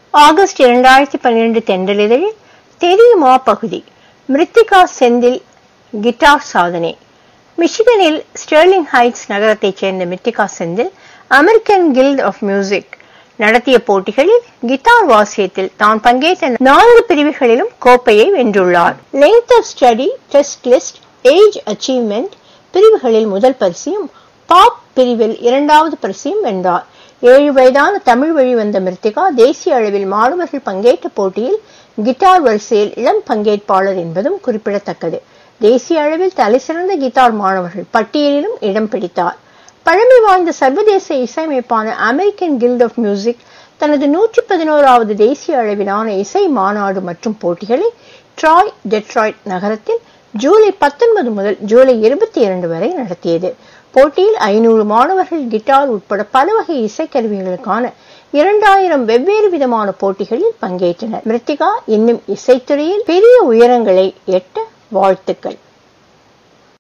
August இரண்டாயிரத்தி பன்னிரண்டு தென்றலிதழில் தெரியுமா பகுதி மிருத்திகா செந்தில் கிட்டார் சாதனை மிஷிகனில் ஸ்டெர்லிங் ஹைட்ஸ் நகரத்தைச் சேர்ந்த Mruthika Senthil American Guild of Music நடத்திய போட்டிகளில் கிட்டார் வாசியத்தில் தான் பங்கேற்ற நான்கு பிரிவுகளிலும் கோப்பையை வென்றுள்ளார் length of study test list age achievement பிரிவுகளில் முதல் பரிசையும் பாப் பிரிவில் இரண்டாவது பரிசையும் வென்றார் ஏழு வயதான தமிழ் வழி வந்த மிருத்திகா தேசிய அளவில் மாணவர்கள் பங்கேற்ற போட்டியில் கிட்டார் வரிசையில் இளம் பங்கேற்பாளர் என்பதும் குறிப்பிடத்தக்கது தேசிய அளவில் தலைசிறந்த கிட்டார் மாணவர்கள் பட்டியலிலும் இடம் பிடித்தார் பழமை வாய்ந்த சர்வதேச இசையமைப்பான அமெரிக்கன் கில்ட் ஆஃப் மியூசிக் தனது நூற்றி பதினோராவது தேசிய அளவிலான இசை மாநாடு மற்றும் போட்டிகளை ட்ராய் டெட்ராய்ட் நகரத்தில் ஜூலை பத்தொன்பது முதல் ஜூலை இருபத்தி இரண்டு வரை நடத்தியது போட்டியில் ஐநூறு மாணவர்கள் கிட்டார் உட்பட பல வகை இசைக்கருவிகளுக்கான இரண்டாயிரம் வெவ்வேறு விதமான போட்டிகளில் பங்கேற்றனர் மிருத்திகா இன்னும் இசைத்துறையில் பெரிய உயரங்களை எட்ட வாழ்த்துக்கள்